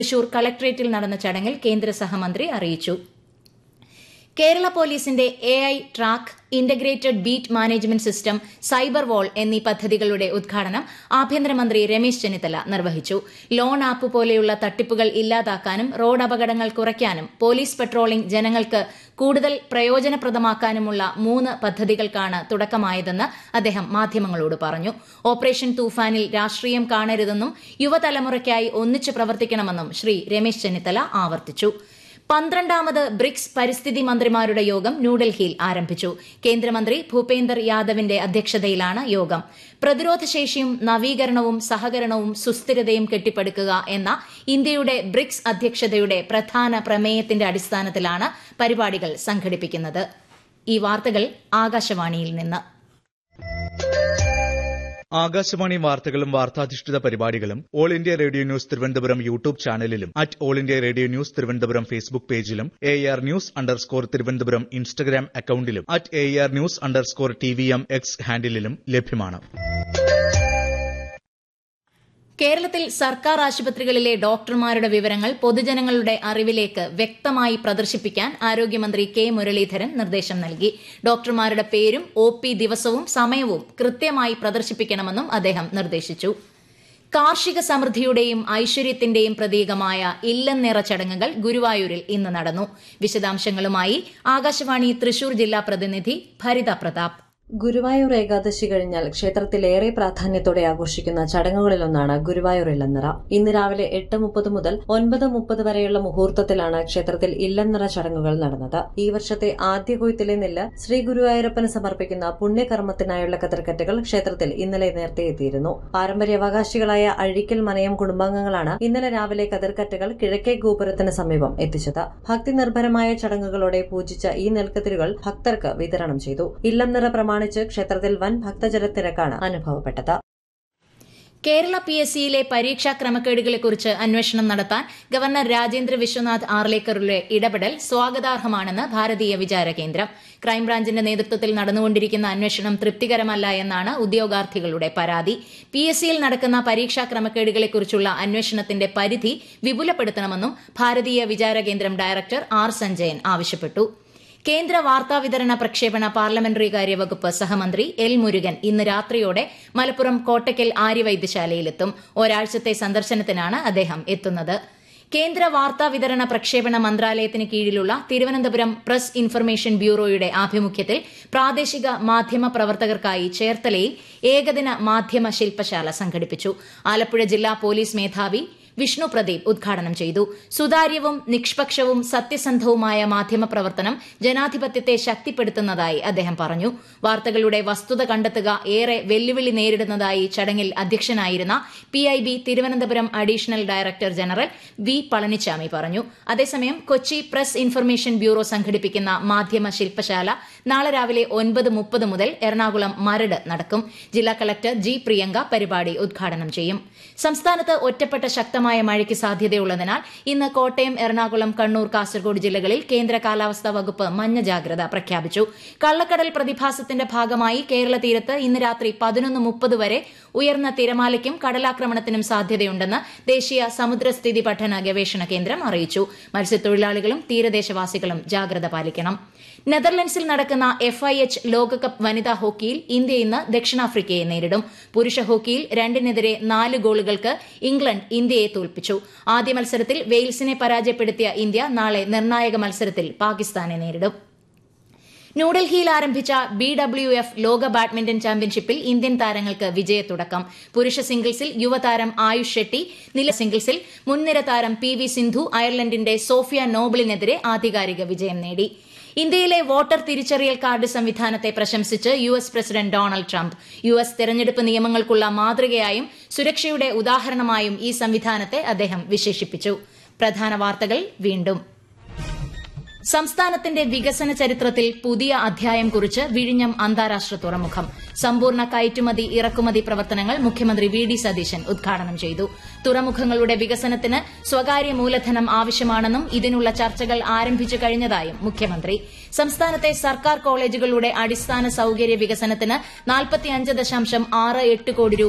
തൃശൂർ കളക്ടറേറ്റിൽ നടന്ന ചടങ്ങിൽ കേന്ദ്ര സഹമന്ത്രി അറിയിച്ചു കേരള പോലീസിന്റെ A I track integrated beat management system cyber wall എന്നീ പദ്ധതികളുടെ ഉദ്ഘാടനം ആഭ്യന്തരമന്ത്രി രമേശ് ചെന്നിത്തല നിർവഹിച്ചു ലോൺ ആപ്പ് പോലെയുള്ള തട്ടിപ്പുകൾ ഇല്ലാതാക്കാനും റോഡ് അപകടങ്ങൾ കുറയ്ക്കാനും പോലീസ് പെട്രോളിംഗ് ജനങ്ങൾക്ക് കൂടുതൽ പ്രയോജനപ്രദമാക്കാനുമുള്ള മൂന്ന് പദ്ധതികൾക്കാണ് തുടക്കമായതെന്ന് അദ്ദേഹം മാധ്യമങ്ങളോട് പറഞ്ഞു ഓപ്പറേഷൻ തൂഫാനിൽ രാഷ്ട്രീയം കാണരുതെന്നും യുവതലമുറയ്ക്കായി ഒന്നിച്ചു പ്രവർത്തിക്കണമെന്നും ശ്രീ രമേശ് ചെന്നിത്തല ആവർത്തിച്ചു പന്ത്രണ്ടാമത് ബ്രിക്സ് പരിസ്ഥിതി മന്ത്രിമാരുടെ യോഗം ന്യൂഡൽഹിയിൽ ആരംഭിച്ചു കേന്ദ്രമന്ത്രി ഭൂപേന്ദർ യാദവിന്റെ അധ്യക്ഷതയിലാണ് യോഗം പ്രതിരോധശേഷിയും നവീകരണവും സഹകരണവും സുസ്ഥിരതയും കെട്ടിപ്പടുക്കുക എന്ന ഇന്ത്യയുടെ ബ്രിക്സ് അധ്യക്ഷതയുടെ പ്രധാന പ്രമേയത്തിന്റെ അടിസ്ഥാനത്തിലാണ് പരിപാടികൾ സംഘടിപ്പിക്കുന്നത് ഈ വാർത്തകൾ ആകാശവാണിയിൽ നിന്ന് ആകാശവാണി വാർത്തകളും വാർത്താധിഷ്ഠിത പരിപാടികളും all India radio news Thiruvananthapuram YouTube ചാനലിലും at all India radio news Thiruvananthapuram Facebook പേജിലും A R news underscore Thiruvananthapuram Instagram അക്കൌണ്ടിലും at A R news underscore T V M X ഹാൻഡിലും ലഭ്യമാണ് കേരളത്തിൽ സർക്കാർ ആശുപത്രികളിലെ ഡോക്ടർമാരുടെ വിവരങ്ങൾ പൊതുജനങ്ങളുടെ അറിവിലേക്ക് വ്യക്തമായി പ്രദർശിപ്പിക്കാൻ ആരോഗ്യമന്ത്രി കെ മുരളീധരൻ നിർദ്ദേശം നൽകി ഡോക്ടർമാരുടെ പേരും ഒ പി ദിവസവും സമയവും കൃത്യമായി പ്രദർശിപ്പിക്കണമെന്നും അദ്ദേഹം നിർദ്ദേശിച്ചു കാർഷിക സമൃദ്ധിയുടെയും ഐശ്വര്യത്തിന്റെയും പ്രതീകമായ ഇല്ലംനിറ ചടങ്ങുകൾ ഗുരുവായൂരിൽ ഇന്ന് നടന്നു വിശദാംശങ്ങളുമായി ആകാശവാണി തൃശൂർ ജില്ലാ പ്രതിനിധി ഭരിത പ്രതാപ് ഗുരുവായൂർ ഏകാദശി കഴിഞ്ഞാൽ ക്ഷേത്രത്തിലേറെ പ്രാധാന്യത്തോടെ ആഘോഷിക്കുന്ന ചടങ്ങുകളിലൊന്നാണ് ഗുരുവായൂർ ഇല്ലന്നിറ ഇന്ന് രാവിലെ എട്ട് മുപ്പത് മുതൽ ഒൻപത് മുപ്പത് വരെയുള്ള മുഹൂർത്തത്തിലാണ് ക്ഷേത്രത്തിൽ ഇല്ലന്നിറ ചടങ്ങുകൾ നടന്നത് ഈ വർഷത്തെ ആദ്യ കൊയ്ത്തിലെ നെല്ല് ശ്രീ ഗുരുവായൂരപ്പന് സമർപ്പിക്കുന്ന പുണ്യകർമ്മത്തിനായുള്ള കതിർക്കറ്റുകൾ ക്ഷേത്രത്തിൽ ഇന്നലെ നേരത്തെ എത്തിയിരുന്നു പാരമ്പര്യാവകാശികളായ അഴിക്കൽ മനയം കുടുംബാംഗങ്ങളാണ് ഇന്നലെ രാവിലെ കതിർക്കറ്റുകൾ കിഴക്കേ ഗോപുരത്തിന് സമീപം എത്തിച്ചത് ഭക്തി നിർഭരമായ ചടങ്ങുകളോടെ പൂജിച്ച ഈ നെൽക്കതിരുകൾ ഭക്തർക്ക് വിതരണം ചെയ്തു ഇല്ലംനിറ പ്രമാണിച്ച് ക്ഷേത്രത്തിൽ വൻ ഭക്തജനത്തിരക്കാണ് അനുഭവപ്പെട്ടത് കേരള പി എസ് സിയിലെ പരീക്ഷാ ക്രമക്കേടുകളെക്കുറിച്ച് അന്വേഷണം നടത്താൻ ഗവർണർ രാജേന്ദ്ര വിശ്വനാഥ് ആർലേക്കറുടെ ഇടപെടൽ സ്വാഗതാർഹമാണെന്ന് ഭാരതീയ വിചാര കേന്ദ്രം ക്രൈംബ്രാഞ്ചിന്റെ നേതൃത്വത്തിൽ നടന്നുകൊണ്ടിരിക്കുന്ന അന്വേഷണം തൃപ്തികരമല്ല എന്നാണ് ഉദ്യോഗാർത്ഥികളുടെ പരാതി പി എസ് സിയിൽ നടക്കുന്ന പരീക്ഷാ ക്രമക്കേടുകളെക്കുറിച്ചുള്ള അന്വേഷണത്തിന്റെ പരിധി വിപുലപ്പെടുത്തണമെന്നും ഭാരതീയ വിചാര കേന്ദ്രം ഡയറക്ടർ ആർ സഞ്ജയൻ ആവശ്യപ്പെട്ടു കേന്ദ്ര വാർത്താവിതരണ പ്രക്ഷേപണ പാർലമെന്ററി കാര്യ വകുപ്പ് സഹമന്ത്രി എൽ മുരുകൻ ഇന്ന് രാത്രിയോടെ മലപ്പുറം കോട്ടയ്ക്കൽ ആര്യവൈദ്യശാലയിലെത്തും ഒരാഴ്ചത്തെ സന്ദർശനത്തിനാണ് അദ്ദേഹം എത്തുന്നത് കേന്ദ്ര വാർത്താ വിതരണ പ്രക്ഷേപണ മന്ത്രാലയത്തിന് കീഴിലുള്ള തിരുവനന്തപുരം പ്രസ് ഇൻഫർമേഷൻ ബ്യൂറോയുടെ ആഭിമുഖ്യത്തിൽ പ്രാദേശിക മാധ്യമ പ്രവർത്തകർക്കായി ചേർത്തലയിൽ ഏകദിന മാധ്യമ ശില്പശാല സംഘടിപ്പിച്ചു ആലപ്പുഴ ജില്ലാ പോലീസ് മേധാവി വിഷ്ണു പ്രദീപ് ഉദ്ഘാടനം ചെയ്തു സുതാര്യവും നിഷ്പക്ഷവും സത്യസന്ധവുമായ മാധ്യമപ്രവർത്തനം ജനാധിപത്യത്തെ ശക്തിപ്പെടുത്തുന്നതായി അദ്ദേഹം പറഞ്ഞു വാർത്തകളുടെ വസ്തുത കണ്ടെത്തുക ഏറെ വെല്ലുവിളി നേരിടുന്നതായി ചടങ്ങിൽ അധ്യക്ഷനായിരുന്ന PIB Thiruvananthapuram additional director general V Palanichami പറഞ്ഞു അതേസമയം കൊച്ചി പ്രസ് ഇൻഫർമേഷൻ ബ്യൂറോ സംഘടിപ്പിക്കുന്ന മാധ്യമ ശില്പശാല നാളെ രാവിലെ ഒൻപത് മുപ്പത് മുതൽ എറണാകുളം മരട് നടക്കും ജില്ലാ കളക്ടർ ജി പ്രിയങ്ക പരിപാടി ഉദ്ഘാടനം ചെയ്യും സംസ്ഥാനത്ത് ഒറ്റപ്പെട്ട ശക്തമായ മഴയ്ക്ക് സാധ്യതയുള്ളതിനാൽ ഇന്ന് കോട്ടയം എറണാകുളം കണ്ണൂർ കാസർഗോഡ് ജില്ലകളിൽ കേന്ദ്ര കാലാവസ്ഥാ വകുപ്പ് മഞ്ഞ ജാഗ്രത പ്രഖ്യാപിച്ചു കള്ളക്കടൽ പ്രതിഭാസത്തിന്റെ ഭാഗമായി കേരള തീരത്ത് ഇന്ന് രാത്രി പതിനൊന്ന് മുപ്പത് വരെ ഉയർന്ന തിരമാലയ്ക്കും കടലാക്രമണത്തിനും സാധ്യതയുണ്ടെന്ന് ദേശീയ സമുദ്രസ്ഥിതി പഠന ഗവേഷണ കേന്ദ്രം അറിയിച്ചു മത്സ്യത്തൊഴിലാളികളും തീരദേശവാസികളും ജാഗ്രത പാലിക്കണം നെതർലൻഡ്സിൽ നടക്കുന്ന എഫ് ഐ എച്ച് ലോകകപ്പ് വനിതാ ഹോക്കിയിൽ ഇന്ത്യ ഇന്ന് ദക്ഷിണാഫ്രിക്കയെ നേരിടും പുരുഷ ഹോക്കിയിൽ രണ്ടിനെതിരെ നാല് ഗോളുകൾക്ക് ഇംഗ്ലണ്ട് ഇന്ത്യയെ തോൽപ്പിച്ചു ആദ്യ മത്സരത്തിൽ വെയിൽസിനെ പരാജയപ്പെടുത്തിയ ഇന്ത്യ നാളെ നിർണായക മത്സരത്തിൽ പാകിസ്ഥാനെ നേരിടും ന്യൂഡൽഹിയിൽ ആരംഭിച്ച ബി ഡബ്ല്യു എഫ് ലോക ബാഡ്മിന്റൺ ചാമ്പ്യൻഷിപ്പിൽ ഇന്ത്യൻ താരങ്ങൾക്ക് വിജയത്തുടക്കം പുരുഷ സിംഗിൾസിൽ യുവതാരം ആയുഷ് ഷെട്ടി നില സിംഗിൾസിൽ മുൻനിര താരം പി വി സിന്ധു അയർലൻഡിന്റെ സോഫിയ നോബിളിനെതിരെ ആധികാരിക വിജയം നേടി ഇന്ത്യയിലെ വോട്ടർ തിരിച്ചറിയൽ കാർഡ് സംവിധാനത്തെ പ്രശംസിച്ച് U S president Donald Trump U S തെരഞ്ഞെടുപ്പ് നിയമങ്ങൾക്കുള്ള മാതൃകയായും സുരക്ഷയുടെ ഉദാഹരണമായും ഈ സംവിധാനത്തെ അദ്ദേഹം വിശേഷിപ്പിച്ചു പ്രധാന വാർത്തകൾ വീണ്ടും സംസ്ഥാനത്തിന്റെ വികസന ചരിത്രത്തിൽ പുതിയ അധ്യായം കുറിച്ച് വിഴിഞ്ഞം അന്താരാഷ്ട്ര തുറമുഖം സമ്പൂർണ്ണ കയറ്റുമതി ഇറക്കുമതി പ്രവർത്തനങ്ങൾ മുഖ്യമന്ത്രി വി ഡി സതീശൻ ഉദ്ഘാടനം ചെയ്തു തുറമുഖങ്ങളുടെ വികസനത്തിന് സ്വകാര്യ മൂലധനം ആവശ്യമാണെന്നും ഇതിനുള്ള ചർച്ചകൾ ആരംഭിച്ചു കഴിഞ്ഞതായും മുഖ്യമന്ത്രി സംസ്ഥാനത്തെ സർക്കാർ കോളേജുകളുടെ അടിസ്ഥാന സൌകര്യ വികസനത്തിന് നാൽപ്പത്തിയഞ്ച് ദശാംശം ആറ് എട്ട് കോടി രൂപ